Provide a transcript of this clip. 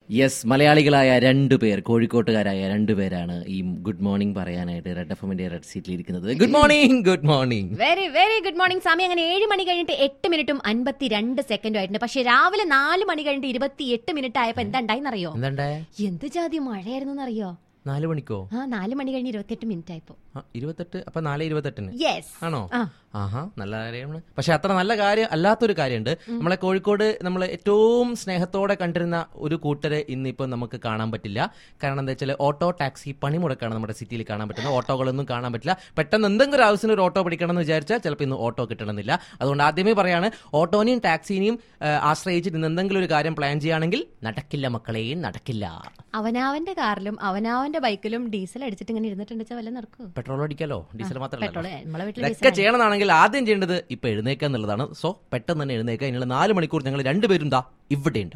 Yes മലയാളികളായ രണ്ടുപേർ കോഴിക്കോട്ടുകാരായ രണ്ടുപേരാണ് ഈ ഗുഡ് മോർണിംഗ് പറയാനായിട്ട് റെഡ് എഫ് എമ്മിന്റെ റെഡ് സീറ്റിൽ ഇരിക്കുന്നത് good morning good morning very very good morning സമയം അങ്ങനെ ഏഴ് മണി കഴിഞ്ഞിട്ട് എട്ട് മിനിറ്റും അൻപത്തി രണ്ട് സെക്കൻഡും ആയിട്ടുണ്ട് പക്ഷെ രാവിലെ നാല് മണി കഴിഞ്ഞിട്ട് ഇരുപത്തി എട്ട് മിനിറ്റ് ആയപ്പോ എന്താ ഉണ്ടായിന്നറിയോ എന്താണ്ടേ എന്ത് ജാതി മഴയായിരുന്നു അറിയോ നാല് മണിക്കോ ആ നാല് മണി കഴിഞ്ഞ് ഇരുപത്തിയെട്ട് മിനിറ്റ് ആയപ്പോ ആ, ഇരുപത്തെട്ട് അപ്പൊ നാല് ഇരുപത്തെട്ടിന് യെസ് ആണോ ആ. ആഹാ നല്ല കാര്യമാണ് പക്ഷെ അത്ര നല്ല കാര്യം അല്ലാത്തൊരു കാര്യമുണ്ട് നമ്മളെ കോഴിക്കോട് നമ്മൾ ഏറ്റവും സ്നേഹത്തോടെ കണ്ടിരുന്ന ഒരു കൂട്ടരെ ഇന്നിപ്പോ നമുക്ക് കാണാൻ പറ്റില്ല കാരണം എന്താ വെച്ചാൽ ഓട്ടോ ടാക്സി പണിമുടക്കാണ് നമ്മുടെ സിറ്റിയിൽ കാണാൻ പറ്റുന്നത് ഓട്ടോകളൊന്നും കാണാൻ പറ്റില്ല പെട്ടെന്ന് എന്തെങ്കിലും ഒരു ആവശ്യത്തിന് ഒരു ഓട്ടോ പിടിക്കണം എന്ന് വിചാരിച്ചാൽ ചിലപ്പോൾ ഇന്ന് ഓട്ടോ കിട്ടണമെന്നില്ല അതുകൊണ്ട് ആദ്യമേ പറയാണ് ഓട്ടോനെയും ടാക്സിനെയും ആ, ആശ്രയിച്ചിട്ട് ഇന്ന് എന്തെങ്കിലും ഒരു കാര്യം പ്ലാൻ ചെയ്യുകയാണെങ്കിൽ നടക്കില്ല മക്കളെ നടക്കില്ല അവനാവന്റെ കാറിലും അവനാവന്റെ ബൈക്കിലും ഡീസൽ അടിച്ചിട്ട് ഇങ്ങനെ ഇരുന്നിട്ടുണ്ടെച്ചാൽ വല്ല നടക്കൂ പെട്രോൾ അടിക്കാലോ ഡീസൽ മാത്രമല്ല പെട്രോൾ നമ്മളെ വീട്ടിൽ ഇതൊക്കെ ചെയ്യണമെന്നാണെങ്കിൽ ആദ്യം ചെയ്യേണ്ടത് ഇപ്പൊ എഴുന്നേക്കുക എന്നുള്ളതാണ് സോ പെട്ടെന്ന് തന്നെ എഴുന്നേക്കുക അതിനുള്ള നാല് മണിക്കൂർ ഞങ്ങൾ രണ്ടുപേരും ദാ ഇവിടെ